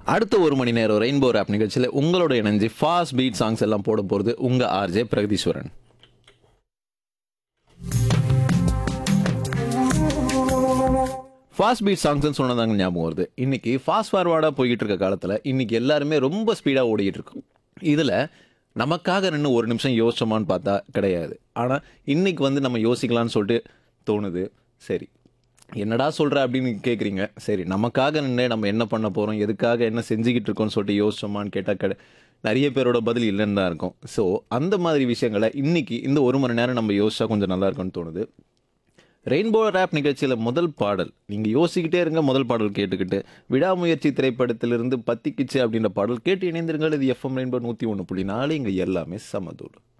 அடுத்த ஒரு மணி நேரம் ரெயின்போ ரேப் நிகழ்ச்சியில் உங்களோட இணைஞ்சு ஃபாஸ்ட் பீட் சாங்ஸ் எல்லாம் போட போகிறது உங்கள் ஆர்ஜே பிரகதீஸ்வரன் ஃபாஸ்ட் பீட் சாங்ஸ்னு சொன்னதாங்க ஞாபகம் வருது இன்னைக்கு ஃபாஸ்ட் ஃபார்வர்டாக போய்கிட்டு இருக்க காலத்தில் இன்னைக்கு எல்லாருமே ரொம்ப ஸ்பீடாக ஓடிக்கிட்டு இருக்கோம் இதில் நமக்காக நின்று ஒரு நிமிஷம் யோசிச்சோமான்னு பார்த்தா கிடையாது ஆனால் இன்னைக்கு வந்து நம்ம யோசிக்கலாம்னு சொல்லிட்டு தோணுது சரி என்னடா சொல்கிற அப்படின்னு கேட்குறீங்க சரி நமக்காக நின்று நம்ம என்ன பண்ண போகிறோம் எதுக்காக என்ன செஞ்சுக்கிட்டு இருக்கோம்னு சொல்லிட்டு யோசிச்சோமான்னு கேட்டால் கிடை நிறைய பேரோட பதில் இல்லைன்னு தான் இருக்கும் ஸோ அந்த மாதிரி விஷயங்களை இன்னைக்கு இந்த ஒரு மணி நேரம் நம்ம யோசிச்சா கொஞ்சம் நல்லா இருக்கும்னு தோணுது ரெயின்போ ரேப் நிகழ்ச்சியில் முதல் பாடல் நீங்கள் யோசிக்கிட்டே இருங்க முதல் பாடல் கேட்டுக்கிட்டு விடாமுயற்சி திரைப்படத்திலிருந்து பத்திக்கிச்சு அப்படின்ற பாடல் கேட்டு இணைந்திருங்கள் இது எஃப்எம் ரெயின்போ நூற்றி ஒன்று புள்ளி நாலு இங்கே எல்லாமே சமதூள்